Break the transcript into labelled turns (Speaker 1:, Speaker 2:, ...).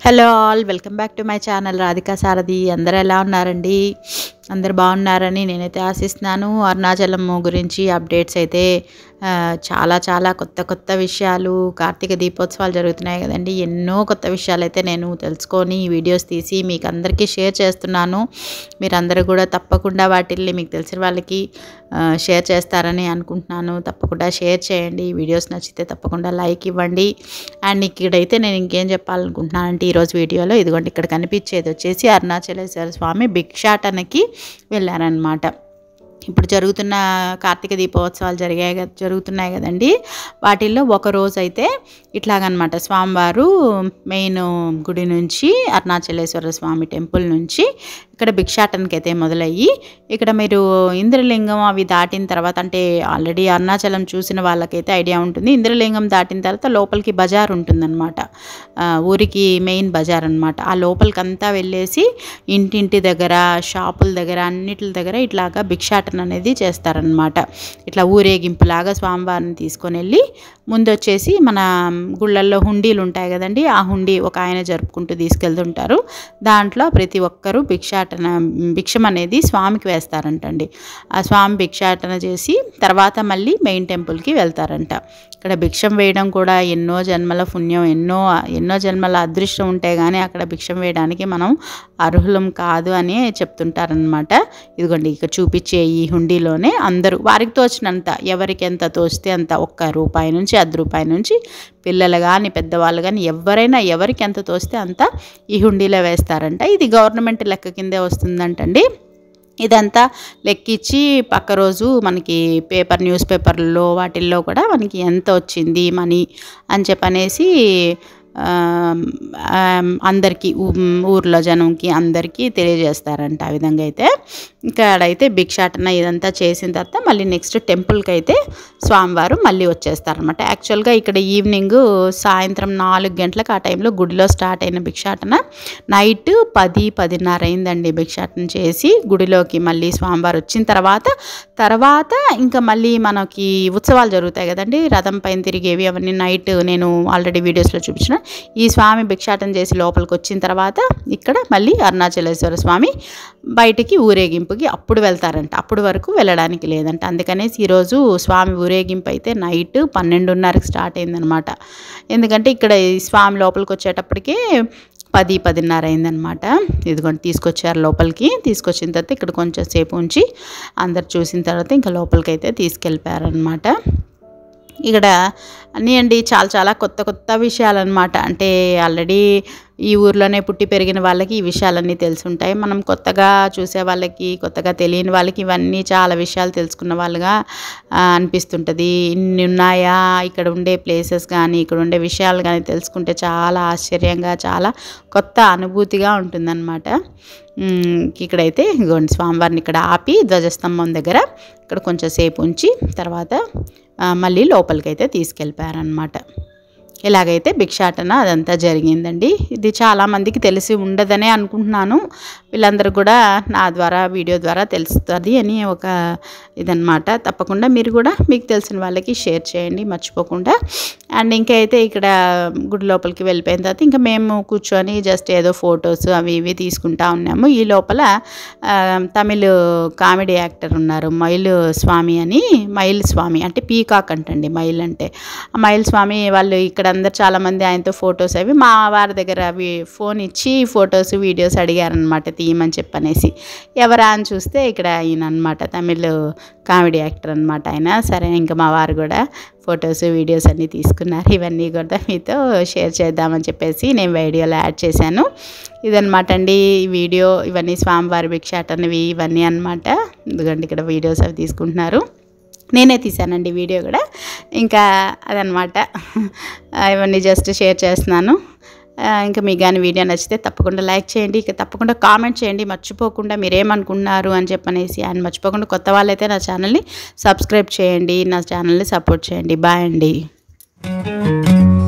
Speaker 1: hello all welcome back to my channel Radhika Sarathi అందరూ ఎలా ఉన్నారండి అందరు బాగున్నారని నేనైతే ఆశిస్తున్నాను అరుణాచలం గురించి అప్డేట్స్ అయితే ఆ, చాలా చాలా కొత్త కొత్త విషయాలు కార్తీక దీపోత్సవాలు జరుగుతున్నాయి కదండి ఎన్నో కొత్త విషయాలు అయితే నేను తెలుసుకొని ఈ వీడియోస్ తీసి మీకు అందరికీ షేర్ చేస్తున్నాను మీరందరూ కూడా తప్పకుండా వాటిల్ని మీకు తెలిసిన వాళ్ళకి ఆ, షేర్ చేస్తారని అనుకుంటున్నాను తప్పకుండా షేర్ చేయండి ఈ వీడియోస్ నచ్చితే తప్పకుండా లైక్ ఇవ్వండి అండ్ ఇక్కడైతే నేను ఇంకేం చెప్పాలనుకుంటున్నానంటే ఈరోజు వీడియోలో ఇదిగోండి ఇక్కడ కనిపించేది వచ్చేసి అరుణాచలేశ్వర స్వామి భిక్షాటనకి వెళ్ళారనమాట ఇప్పుడు జరుగుతున్న కార్తీక దీపోత్సవాలు జరిగాయి కదా- జరుగుతున్నాయి కదండి వాటిల్లో ఒక రోజు అయితే ఇట్లాగనమాట స్వామివారు మెయిన్ గుడి నుంచి అరుణాచలేశ్వర స్వామి టెంపుల్ నుంచి ఇక్కడ భిక్షాటనకి అయితే మొదలయ్యి ఇక్కడ మీరు ఇంద్రలింగం అవి దాటిన తర్వాత అంటే ఆల్రెడీ అరుణాచలం చూసిన వాళ్ళకైతే ఐడియా ఉంటుంది ఇంద్రలింగం దాటిన తర్వాత లోపలికి బజార్ ఉంటుందన్నమాట ఆ, ఊరికి మెయిన్ బజార్ అనమాట ఆ లోపలికి అంతా వెళ్ళేసి ఇంటింటి దగ్గర షాపుల దగ్గర అన్నిటి దగ్గర ఇట్లాగా భిక్షాటన అనేది చేస్తారనమాట ఇట్లా ఊరేగింపులాగా స్వామివారిని తీసుకొని వెళ్ళి ముందు వచ్చేసి మన గుళ్ళల్లో హుండీలు ఉంటాయి కదండి ఆ హుండీ ఒక ఆయన జరుపుకుంటూ తీసుకెళ్తుంటారు దాంట్లో ప్రతి ఒక్కరూ భిక్షాటన భిక్షం అనేది స్వామికి వేస్తారంటండి ఆ స్వామి భిక్షాటన చేసి తర్వాత మళ్ళీ మెయిన్ టెంపుల్కి వెళ్తారంట ఇక్కడ భిక్షం వేయడం కూడా ఎన్నో జన్మల పుణ్యం ఎన్నో ఎన్నో జన్మల అదృష్టం ఉంటే కానీ అక్కడ భిక్షం వేయడానికి మనం అర్హులం కాదు అని చెప్తుంటారనమాట ఇదిగోండి ఇక చూపించే ఈ హుండీలోనే అందరూ వారికి తోచినంత ఎవరికి ఎంత తోస్తే అంత ఒక్క రూపాయి నుంచి అర్ధ రూపాయి నుంచి పిల్లలు కానీ పెద్దవాళ్ళు కానీ ఎవరైనా ఎవరికి ఎంత తోస్తే అంత ఈ హుండీలో వేస్తారంట ఇది గవర్నమెంట్ లెక్క కిందే వస్తుందంటండి ఇదంతా లెక్కించి పక్క రోజు మనకి పేపర్ న్యూస్ పేపర్లో వాటిల్లో కూడా మనకి ఎంత వచ్చింది మనీ అని చెప్పనేసి ఆమ్, ఆమ్, అందరికీ ఊ- ఊర్లో జనంకి అందరికీ తెలియజేస్తారంట ఆ విధంగా అయితే ఇక్కడైతే భిక్షాటన ఇదంతా చేసిన తర్వాత మళ్ళీ నెక్స్ట్ టెంపుల్కి అయితే స్వామివారు మళ్ళీ వచ్చేస్తారనమాట యాక్చువల్గా ఇక్కడ ఈవినింగ్ సాయంత్రం నాలుగు గంటలకు ఆ టైంలో గుడిలో స్టార్ట్ అయిన భిక్షాటన నైట్ పది పదిన్నర అయిందండి భిక్షాటన చేసి గుడిలోకి మళ్ళీ స్వామివారు వచ్చిన తర్వాత తర్వాత ఇంకా మళ్ళీ మనకి ఉత్సవాలు జరుగుతాయి కదండి రథం పైన తిరిగేవి అవన్నీ నైట్ నేను ఆల్రెడీ వీడియోస్లో చూపించిన ఈ స్వామి భిక్షాటన చేసి లోపలికి వచ్చిన తర్వాత ఇక్కడ మళ్ళీ అరుణాచలేశ్వర స్వామి బయటికి ఊరేగింపుకి అప్పుడు వెళ్తారంట అప్పుడు వరకు వెళ్ళడానికి లేదంట అందుకనేసి ఈరోజు స్వామి ఊరేగింపు అయితే నైట్ పన్నెండున్నరకి స్టార్ట్ అయిందనమాట ఎందుకంటే ఇక్కడ ఈ స్వామి లోపలికి వచ్చేటప్పటికే పది పదిన్నర అయిందనమాట ఇదిగోండి తీసుకొచ్చారు లోపలికి తీసుకొచ్చిన తర్వాత ఇక్కడ కొంచెం సేపు ఉంచి అందరు చూసిన తర్వాత ఇంకా లోపలికి అయితే తీసుకెళ్ళిపోయారనమాట ఇక్కడ అన్నీ అండి చాలా చాలా కొత్త కొత్త విషయాలన్నమాట అంటే ఆల్రెడీ ఈ ఊర్లోనే పుట్టి పెరిగిన వాళ్ళకి ఈ విషయాలన్నీ తెలుసుంటాయి మనం కొత్తగా చూసే వాళ్ళకి కొత్తగా తెలియని వాళ్ళకి ఇవన్నీ చాలా విషయాలు తెలుసుకున్న వాళ్ళుగా ఆ, అనిపిస్తుంటుంది ఇన్ని ఉన్నాయా ఇక్కడ ఉండే ప్లేసెస్ కానీ ఇక్కడ ఉండే విషయాలు కానీ తెలుసుకుంటే చాలా ఆశ్చర్యంగా చాలా కొత్త అనుభూతిగా ఉంటుందన్నమాట ఉమ్, ఇక్కడైతే ఇదిగోండి స్వామివారిని ఇక్కడ ఆపి ధ్వజస్తంభం దగ్గర ఇక్కడ కొంచెం సేపు ఉంచి తర్వాత ఆ, మళ్ళీ లోపలికి అయితే తీసుకెళ్ళిపోయారనమాట ఇలాగైతే భిక్షాటన అదంతా జరిగిందండి ఇది చాలామందికి తెలిసి ఉండదనే అనుకుంటున్నాను వీళ్ళందరూ కూడా నా ద్వారా వీడియో ద్వారా తెలుస్తుంది అని ఒక ఇదనమాట తప్పకుండా మీరు కూడా మీకు తెలిసిన వాళ్ళకి షేర్ చేయండి మర్చిపోకుండా అండ్ ఇంకా అయితే ఇక్కడ గుడి లోపలికి వెళ్ళిపోయిన తర్వాత ఇంకా మేము కూర్చొని జస్ట్ ఏదో ఫొటోస్ అవి ఇవి తీసుకుంటా ఉన్నాము ఈ లోపల ఆ, తమిళ్ కామెడీ యాక్టర్ ఉన్నారు మైల్ స్వామి అని మైల్ స్వామి అంటే పీకాక్ అంటండి మైల్ అంటే ఆ మైల్ స్వామి వాళ్ళు ఇక్కడ అందరు చాలామంది ఆయనతో ఫొటోస్ అవి మా వారి దగ్గర అవి ఫోన్ ఇచ్చి ఫొటోస్ వీడియోస్ అడిగారనమాట తీయమని చెప్పనేసి ఎవరా అని చూస్తే ఇక్కడ ఈయన అనమాట తమిళ్ కామెడీ యాక్టర్ అనమాట ఆయన సరే ఇంకా మా వారు కూడా ఫొటోస్ వీడియోస్ అన్నీ తీసుకున్నారు ఇవన్నీ కూడా మీతో షేర్ చేద్దామని చెప్పేసి నేను వీడియోలో యాడ్ చేశాను ఇదనమాట అండి ఈ వీడియో ఇవన్నీ స్వామివారి భిక్షాటనవి ఇవన్నీ అనమాట ఎందుకంటే ఇక్కడ వీడియోస్ అవి తీసుకుంటున్నారు నేనే తీశానండి వీడియో కూడా ఇంకా అదనమాట ఆ, ఇవన్నీ జస్ట్ షేర్ చేస్తున్నాను ఆ, ఇంకా మీకు కానీ వీడియో నచ్చితే తప్పకుండా లైక్ చేయండి ఇక తప్పకుండా కామెంట్ చేయండి మర్చిపోకుండా మీరేమనుకుంటున్నారు అని చెప్పనేసి అండ్ మర్చిపోకుండా కొత్త వాళ్ళైతే నా ఛానల్ని సబ్స్క్రైబ్ చేయండి నా ఛానల్ని సపోర్ట్ చేయండి బాయ్ అండి